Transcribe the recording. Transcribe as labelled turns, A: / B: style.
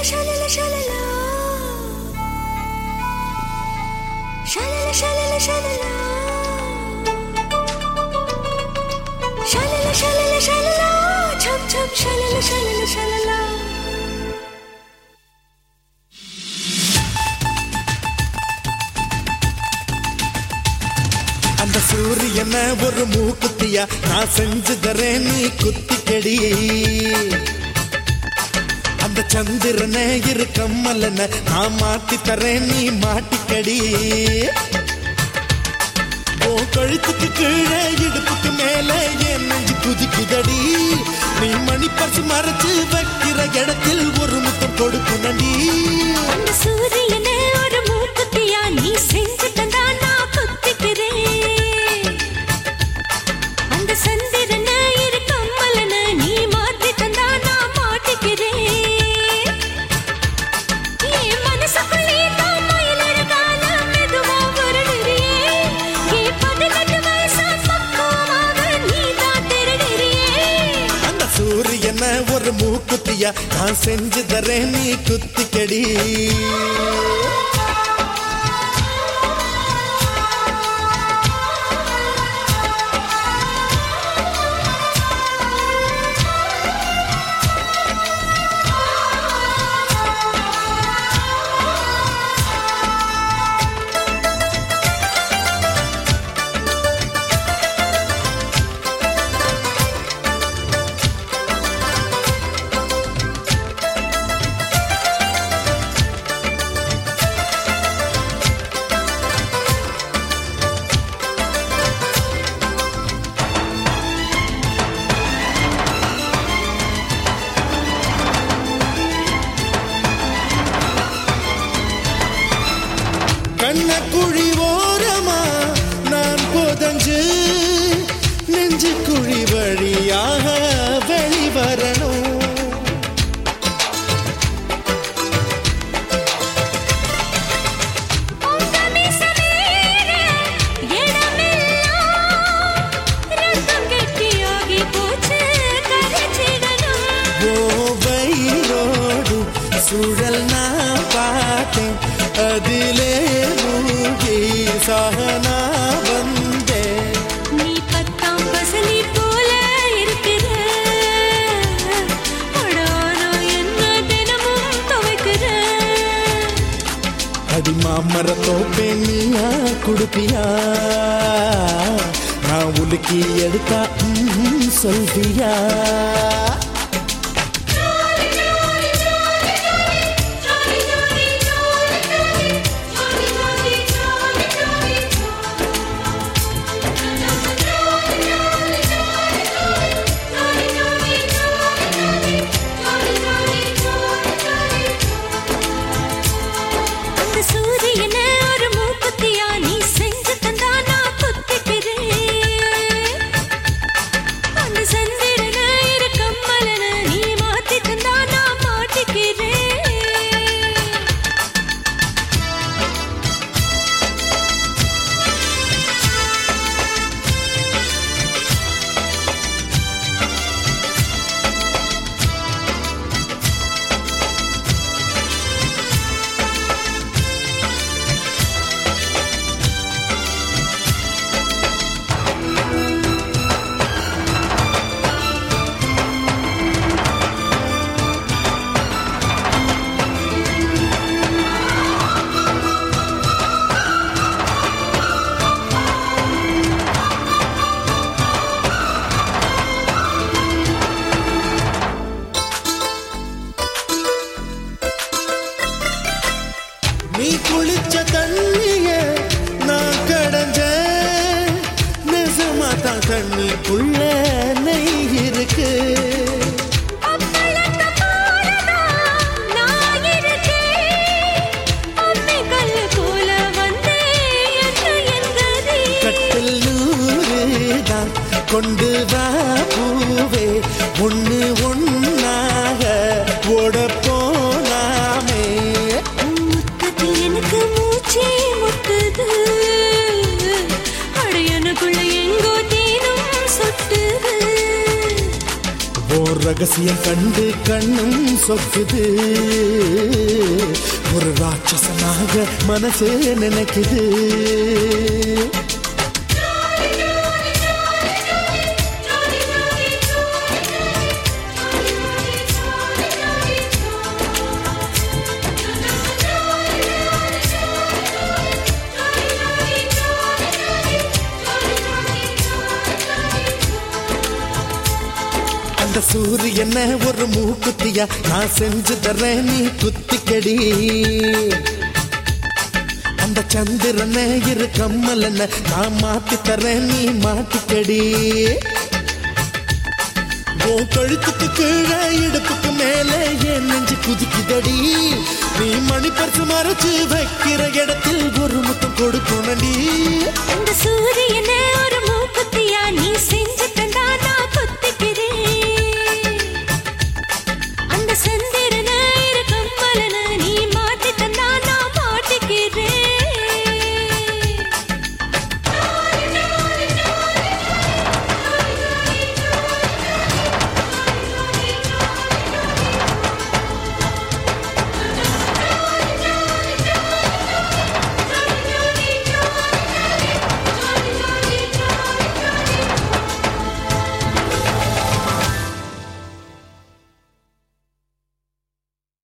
A: ஷலல ஷலலா ஷலல ஷலல ஷலலா ஷலல ஷலல ஷலலா some some ஷலல ஷலல ஷலலா
B: அந்த சூரியன ஒரு மூக்குத்தியா நான் செஞ்சு தரேன் நீ குத்திக்கடி அந்த சந்திரனை இரு கம்மலன நான் மாத்தி தரேன் நீ மாட்டிக்கடி ஓ கழுத்துக்கு கீழே இடுப்புக்கு மேல என் நெஞ்சு குதிக்குதடி நீ மணி பறிச்சு மறைச்சு வைக்கிற இடத்தில் ஒரு முத்தம் கொடுக்குனடி
A: அந்த சூரியனே ஒரு மூக்குத்தியா நீ செஞ்சு தந்தா நான் குத்திக்கிறேன் அந்த சந்திரனை இரு கம்மலன நீ மாத்தி தந்தா நான் மாட்டிக்கிறேன் என் மனசுக்குள்ளே தான் மயிலொரு காலம் மெதுவா வருடுறியே என் பதினெட்டு வயசு பக்குவமாக நீ தான் திருடுறியே
B: அந்த சூரியனை ஒரு மூக்குத்தியா நான் செஞ்சு தரேன் நீ குத்திக்கடி கண்ண குழி ஓரமா நான் போதஞ்சு நெஞ்சு குழி வழியாக வெளிவரணும்
A: உங்க மீசமேற இடமெல்லாம் ரத்தம் கெட்டியாகி போச்சு கரைச்சிடணும்
B: ஓவைரோடு சுழல் நான் பார்த்தேன் அதிலே மூழ்கி சகனா வந்தேன்
A: நீ பத்தாம் பசலி போல இருக்கிற அடானோ என்ன தினமும் துவைக்கிற
B: அடி மாமரத்தோ பெண்ணியா குடுப்பியா நான் உலுக்கி எடுத்தா ம்ம் சொல்வியா
A: அந்த சூரியனை ஒரு மூக்குத்தியா நீ செஞ்சு தந்தா நான் குத்திக்கிறேன் அந்த சந்திரனை இரு கம்மலன நீ மாத்தி தந்தா நான் மாட்டிக்கிறேன்
B: நீ குளிச்ச தண்ணிய நான் கடஞ்ச நிஜமா தான் தண்ணிக்குள்ள நெய் இருக்கு
A: அப்பளத்த போலதா நான் இருக்கேன் அம்மை கல்லு போல வந்தே என்று எங்கதி
B: கட்டில் நூறுதான் கொண்டு வா பூவே ஒண்ணு ஒன்னாக ஓட போனாமே
A: முத்தத்தில் எனக்கு மூச்சே முட்டுது அடையனுக்குள்ள எங்கோ தீனும் சொட்டு
B: ரகசியம் கண்டு கண்ணும் சொக்குது ஒரு ராட்சசனாக மனசே நினைக்குது அந்த சூரியன ஒரு மூக்குத்தியா நான் செஞ்சு தரேன் நீ குத்திக்கடி அந்த சந்திரன இரு கம்மலன நான் மாத்தி தரேன் நீ மாட்டிக்கடி உன் கழுத்துக்கு கீழே இடுப்புக்கு மேலே என் நெஞ்சு குதிக்குதடி நீ மணி பறிச்சு மறைச்சு வைக்கிற இடத்தில் ஒரு முத்தம் கொடுக்கணும்டி
A: அந்த சூரியனை ஒரு மூக்குத்தியா நீ செஞ்சு